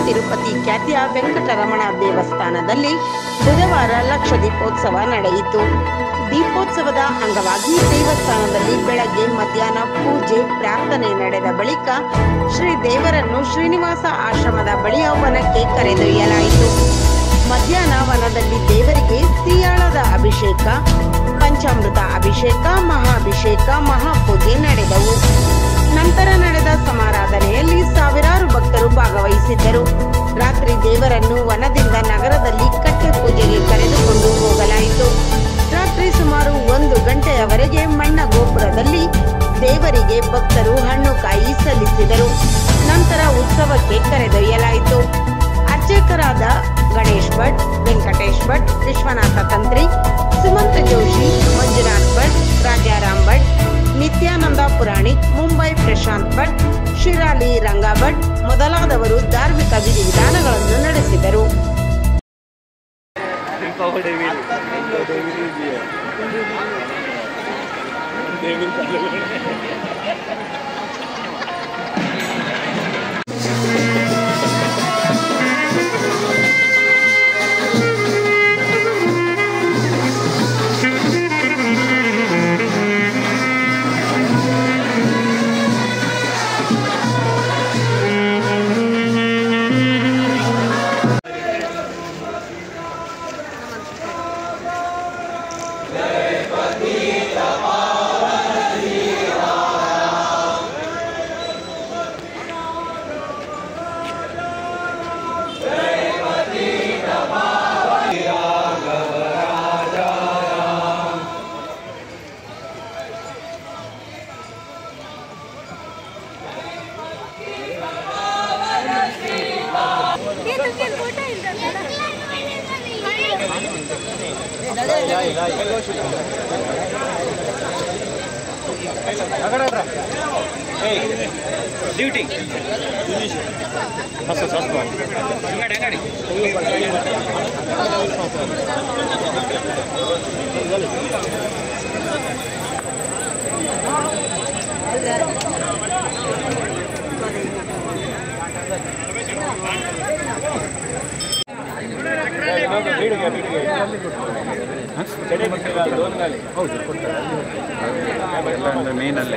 ತಿರುಪತಿ ಖ್ಯಾತಿಯ ವೆಂಕಟರಮಣ ದೇವಸ್ಥಾನದಲ್ಲಿ ಬುಧವಾರ ಲಕ್ಷ ದೀಪೋತ್ಸವ ನಡೆಯಿತು ದೀಪೋತ್ಸವದ ಅಂಗವಾಗಿ ದೇವಸ್ಥಾನದಲ್ಲಿ ಬೆಳಗ್ಗೆ ಮಧ್ಯಾಹ್ನ ಪೂಜೆ ಪ್ರಾರ್ಥನೆ ನಡೆದ ಬಳಿಕ ಶ್ರೀ ದೇವರನ್ನು ಶ್ರೀನಿವಾಸ ಆಶ್ರಮದ ಬಳಿಯ ವನಕ್ಕೆ ಕರೆದೊಯ್ಯಲಾಯಿತು ಮಧ್ಯಾಹ್ನ ವನದಲ್ಲಿ ದೇವರಿಗೆ ಸಿಯಾಳದ ಅಭಿಷೇಕ ಪಂಚಾಮೃತ ಅಭಿಷೇಕ ಮಹಾಭಿಷೇಕ ಮಹಾಪೂಜೆ ನಡೆದವು ನಂತರ ನಡೆದ ಸಮಾರಾಧನೆಯಲ್ಲಿ ಸಾವಿರಾರು ಭಕ್ತರು ಭಾಗವಹಿಸಿದ್ದರು ರಾತ್ರಿ ದೇವರನ್ನು ವನದಿಂದ ನಗರದಲ್ಲಿ ಕಟ್ಟೆ ಪೂಜೆಗೆ ಕರೆದುಕೊಂಡು ಹೋಗಲಾಯಿತು ರಾತ್ರಿ ಸುಮಾರು ಒಂದು ಗಂಟೆಯವರೆಗೆ ಮಣ್ಣ ಗೋಪುರದಲ್ಲಿ ದೇವರಿಗೆ ಭಕ್ತರು ಹಣ್ಣು ಕಾಯಿ ಸಲ್ಲಿಸಿದರು ನಂತರ ಉತ್ಸವಕ್ಕೆ ಕರೆದೊಯ್ಯಲಾಯಿತು ಅರ್ಚಕರಾದ ಗಣೇಶ್ ಭಟ್ ವೆಂಕಟೇಶ್ ಭಟ್ ವಿಶ್ವನಾಥ ತಂತ್ರಿ ಸುಮಂತ ಜೋಶಿ ಮಂಜುನಾಥ್ ಭಟ್ ರಾಜಾರಾಮ್ ಭಟ್ ನಿತ್ಯಾನಂದ ಪುರಾಣಿಕ್ ಮುಂಬೈ ಪ್ರಶಾಂತ್ ಭಟ್ ಶಿರಾಲಿ ರಂಗ ಭಟ್ ಮೊದಲಾದವರು ಧಾರ್ಮಿಕ ವಿಧಿವಿಧಾನಗಳನ್ನು ನಡೆಸಿದರು ये तो क्या फोटो ಡ್ಯೂಟಿ ಅಂಗಡಿ ಅಂಗಡಿ ಮೇನಲ್ಲಿ